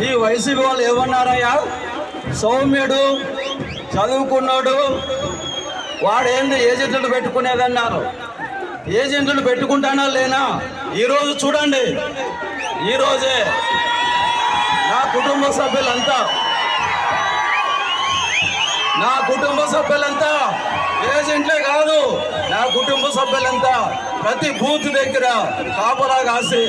ఈ వైసీపీ వాళ్ళు ఏమన్నారయ్యా సౌమ్యుడు చదువుకున్నాడు వాడేంది ఏజెంట్లు పెట్టుకునేదన్నారు ఏజెంట్లు పెట్టుకుంటానా లేనా ఈరోజు చూడండి ఈరోజే నా కుటుంబ సభ్యులంతా నా కుటుంబ సభ్యులంతా ఏజెంట్లే కాదు నా కుటుంబ సభ్యులంతా ప్రతి బూత్ దగ్గర కాపలా కాసి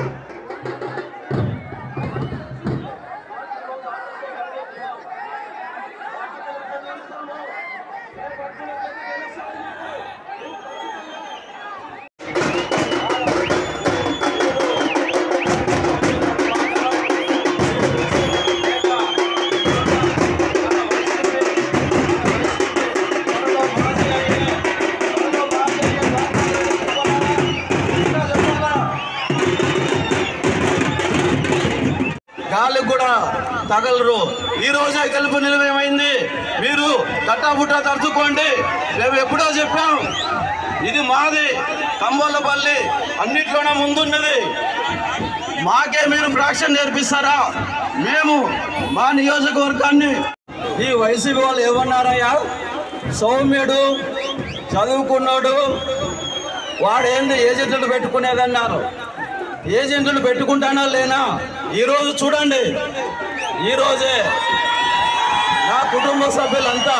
గాలి కూడా తగలరు ఈ రోజే గెలుపు నిలవేమైంది మీరు తట్టాబుట్టా తరుచుకోండి మేము ఎప్పుడో చెప్పాం ఇది మాది కంబోలపల్లి అన్నిట్లోనే ముందున్నది మాకే మీరు ప్రాక్షన్ నేర్పిస్తారా మేము మా నియోజకవర్గాన్ని ఈ వైసీపీ వాళ్ళు ఏమన్నారయ్యా సౌమ్యుడు చదువుకున్నాడు వాడేంది ఏజెంట్లు పెట్టుకునేదన్నారు ఏజెంట్లు పెట్టుకుంటానా లేనా ఈరోజు చూడండి ఈరోజే నా కుటుంబ సభ్యులంతా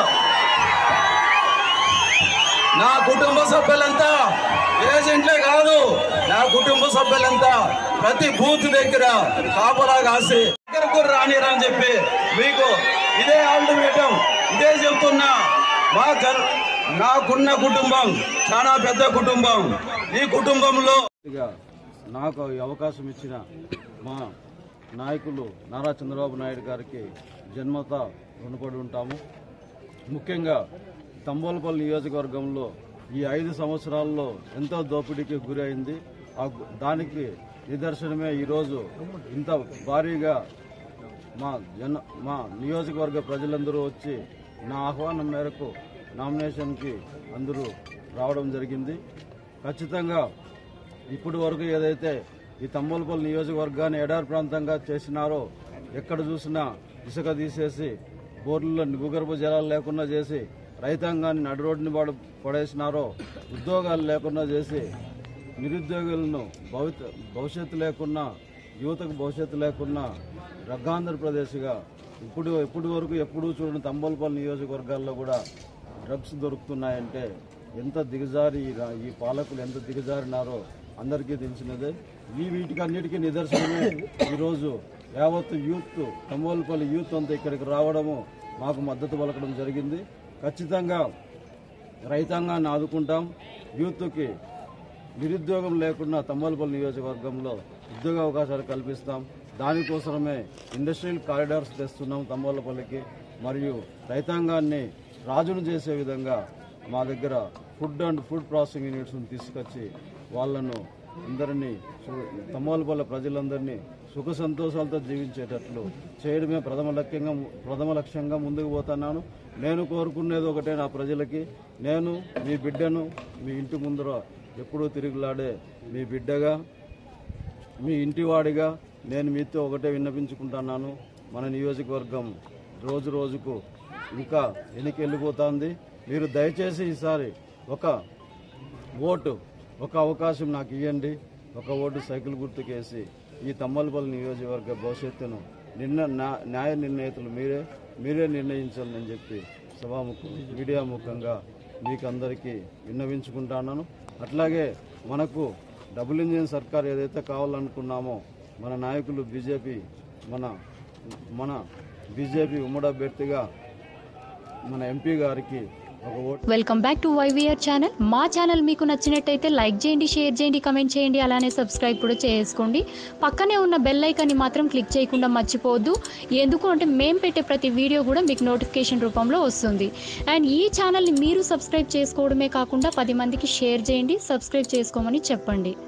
నా కుటుంబ సభ్యులంతా ఏజెంట్లే కాదు నా కుటుంబ సభ్యులంతా ప్రతి బూత్ దగ్గర కాపలా కాసి దగ్గరకు రానిరని చెప్పి మీకు ఇదే ఆల్టిమేటం ఇదే చెప్తున్నా మా జన నాకున్న కుటుంబం చాలా పెద్ద కుటుంబం ఈ కుటుంబంలో పూర్తిగా నాకు ఈ అవకాశం ఇచ్చిన మా నాయకులు నారా చంద్రబాబు నాయుడు గారికి జన్మత రుణపడి ఉంటాము ముఖ్యంగా తంబోలపల్లి నియోజకవర్గంలో ఈ ఐదు సంవత్సరాల్లో ఎంతో దోపిడీకి గురి అయింది ఆ గు- దానికి నిదర్శనమే ఈరోజు ఇంత భారీగా మా జన మా నియోజకవర్గ ప్రజలందరూ వచ్చి నా ఆహ్వానం మేరకు నామినేషన్కి అందరూ రావడం జరిగింది ఖచ్చితంగా ఇప్పటి వరకు ఏదైతే ఈ తమ్మలపల్లి నియోజకవర్గాన్ని ఎడారి ప్రాంతంగా చేసినారో ఎక్కడ చూసినా ఇసుక తీసేసి బోర్లలో భూగర్భ జలాలు లేకుండా చేసి రైతాంగాన్ని నడు రోడ్డుని పడ పడేసినారో ఉద్యోగాలు లేకుండా చేసి నిరుద్యోగులను భవిత భవిష్యత్తు లేకున్నా యువతకు భవిష్యత్తు లేకున్నా రగ్గాంధ్రప్రదేశ్గా ఇప్పుడు ఇప్పటి వరకు ఎప్పుడూ చూడని తంబోలపల్లి నియోజకవర్గాల్లో కూడా డ్రగ్స్ దొరుకుతున్నాయంటే ఎంత దిగజారి ఈ రా- ఈ పాలకులు ఎంత దిగజారినారో అందరికీ తెలిసినదే ఈ వీటికి అన్నిటికీ నిదర్శనమే ఈరోజు యావత్ యూత్ తమ్మోలపల్లి యూత్ అంతా ఇక్కడికి రావడము మాకు మద్దతు పలకడం జరిగింది ఖచ్చితంగా రైతాంగాన్ని ఆదుకుంటాం యూత్కి నిరుద్యోగం లేకుండా తమ్మలపల్లి నియోజకవర్గంలో ఉద్యోగ అవకాశాలు కల్పిస్తాం దానికోసమే ఇండస్ట్రియల్ కారిడార్స్ తెస్తున్నాం తమ్మలపల్లికి మరియు రైతాంగాన్ని రాజును చేసే విధంగా మా దగ్గర ఫుడ్ అండ్ ఫుడ్ ప్రాసెసింగ్ యూనిట్స్ని తీసుకొచ్చి వాళ్ళను అందరినీ సు- తమ్మలపల్లి ప్రజలందరినీ సుఖ సంతోషాలతో జీవించేటట్లు చేయడమే ప్రథమ లక్ష్యంగా ప్రథమ లక్ష్యంగా ముందుకు పోతున్నాను నేను కోరుకునేది ఒకటే నా ప్రజలకి నేను మీ బిడ్డను మీ ఇంటి ముందర ఎప్పుడూ తిరుగులాడే మీ బిడ్డగా మీ ఇంటివాడిగా నేను మీతో ఒకటే విన్నపించుకుంటున్నాను మన నియోజకవర్గం రోజు రోజుకు ఇంకా వెనక్కి వెళ్ళిపోతుంది మీరు దయచేసి ఈసారి ఒక ఓటు ఒక అవకాశం నాకు ఇవ్వండి ఒక ఓటు సైకిల్ గుర్తుకేసి ఈ తమ్మలపల్లి నియోజకవర్గ భవిష్యత్తును నిన్న న్యా- న్యాయ నిర్ణేతలు మీరే మీరే నిర్ణయించాలని చెప్పి సభాముఖం మీడియా ముఖంగా మీకు అందరికీ విన్నవించుకుంటున్నాను అట్లాగే మనకు డబుల్ ఇంజిన్ సర్కార్ ఏదైతే కావాలనుకున్నామో మన నాయకులు బీజేపీ మన మన బీజేపీ ఉమ్మడి అభ్యర్థిగా మన ఎంపీ గారికి ఒక vote welcome back to YVR channel మా ఛానల్ మీకు నచ్చినట్టయితే లైక్ చేయండి షేర్ చేయండి కమెంట్ చేయండి అలానే సబ్స్క్రైబ్ కూడా చేసుకోండి పక్కనే ఉన్న బెల్ ఐకాన్ని మాత్రం క్లిక్ చేయకుండా మర్చిపోవద్దు ఎందుకు అంటే మేము పెట్టే ప్రతి వీడియో కూడా మీకు నోటిఫికేషన్ రూపంలో వస్తుంది అండ్ ఈ ఛానల్ని మీరు సబ్స్క్రైబ్ చేసుకోవడమే కాకుండా పది మందికి షేర్ చేయండి సబ్స్క్రైబ్ చేసుకోమని చెప్పండి